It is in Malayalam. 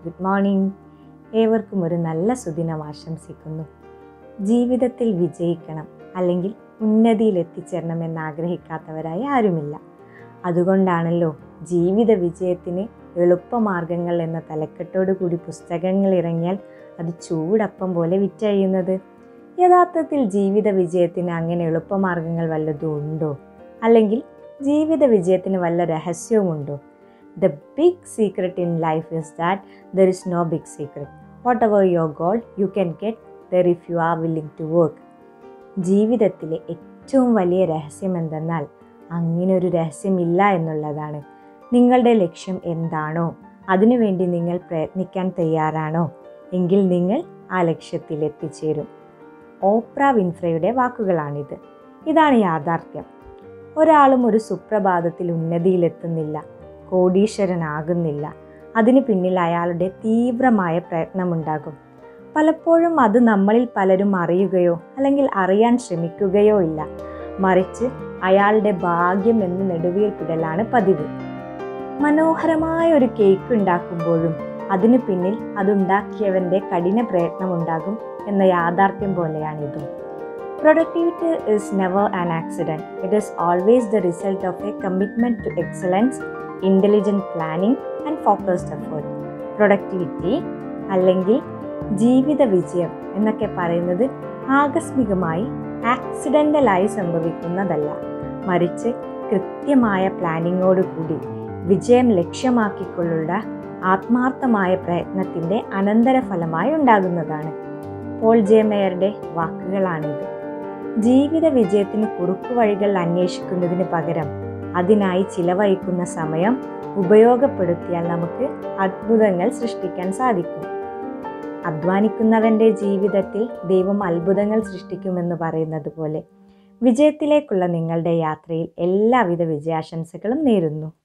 ഗുഡ് മോർണിംഗ് ഏവർക്കും ഒരു നല്ല സുദിനം ആശംസിക്കുന്നു ജീവിതത്തിൽ വിജയിക്കണം അല്ലെങ്കിൽ ഉന്നതിയിൽ എത്തിച്ചേരണമെന്ന് ആഗ്രഹിക്കാത്തവരായി ആരുമില്ല അതുകൊണ്ടാണല്ലോ ജീവിത വിജയത്തിന് എളുപ്പമാർഗങ്ങൾ എന്ന തലക്കെട്ടോടു കൂടി പുസ്തകങ്ങൾ ഇറങ്ങിയാൽ അത് ചൂടപ്പം പോലെ വിറ്റഴിയുന്നത് യഥാർത്ഥത്തിൽ ജീവിത വിജയത്തിന് അങ്ങനെ എളുപ്പമാർഗങ്ങൾ വല്ലതും ഉണ്ടോ അല്ലെങ്കിൽ ജീവിത വിജയത്തിന് വല്ല രഹസ്യവുമുണ്ടോ the big secret in life is that there is no big secret whatever your goal you can get there if you are willing to work ജീവിതത്തിലെ ഏറ്റവും വലിയ രഹസ്യം എന്തെന്നാൽ അങ്ങനെ ഒരു രഹസ്യമില്ല എന്നുള്ളതാണ് നിങ്ങളുടെ ലക്ഷ്യം എന്താണോ അതിനുവേണ്ടി നിങ്ങൾ പ്രയത്നിക്കാൻ തയ്യാറാണോ എങ്കിൽ നിങ്ങൾ ആ ലക്ഷ്യത്തിൽ എത്തിച്ചേരും ഓപ്ര വിൻഫ്രയുടെ വാക്കുകളാണിത് ഇതാണ് യാഥാർത്ഥ്യം ഒരാളും ഒരു സുപ്രഭാതത്തിൽ ഉന്നതിയിലെത്തുന്നില്ല കോടീശ്വരനാകുന്നില്ല അതിനു പിന്നിൽ അയാളുടെ തീവ്രമായ പ്രയത്നമുണ്ടാകും പലപ്പോഴും അത് നമ്മളിൽ പലരും അറിയുകയോ അല്ലെങ്കിൽ അറിയാൻ ശ്രമിക്കുകയോ ഇല്ല മറിച്ച് അയാളുടെ ഭാഗ്യം എന്ന് നെടുവീർപ്പിടലാണ് പതിവ് മനോഹരമായ ഒരു കേക്ക് ഉണ്ടാക്കുമ്പോഴും അതിനു പിന്നിൽ അതുണ്ടാക്കിയവൻ്റെ കഠിന പ്രയത്നമുണ്ടാകും എന്ന യാഥാർത്ഥ്യം പോലെയാണിതും productivity is never an accident it is always the result of a commitment to excellence intelligent planning and focused effort productivity അല്ലെങ്കിൽ ജീവിത വിജയം എന്നൊക്കെ പറയുന്നത് ആകസ്മികമായി ആക്സിഡൻ്റലായി സംഭവിക്കുന്നതല്ല മറിച്ച് കൃത്യമായ പ്ലാനിങ്ങോടുകൂടി വിജയം ലക്ഷ്യമാക്കിക്കൊള്ളുള്ള ആത്മാർത്ഥമായ പ്രയത്നത്തിൻ്റെ അനന്തരഫലമായി ഉണ്ടാകുന്നതാണ് പോൾ ജെ മേയറുടെ വാക്കുകളാണിത് ജീവിത വിജയത്തിന് കുറുക്കുവഴികൾ അന്വേഷിക്കുന്നതിന് പകരം അതിനായി ചിലവഴിക്കുന്ന സമയം ഉപയോഗപ്പെടുത്തിയാൽ നമുക്ക് അത്ഭുതങ്ങൾ സൃഷ്ടിക്കാൻ സാധിക്കും അധ്വാനിക്കുന്നവൻ്റെ ജീവിതത്തിൽ ദൈവം അത്ഭുതങ്ങൾ സൃഷ്ടിക്കുമെന്ന് പറയുന്നത് പോലെ വിജയത്തിലേക്കുള്ള നിങ്ങളുടെ യാത്രയിൽ എല്ലാവിധ വിജയാശംസകളും നേരുന്നു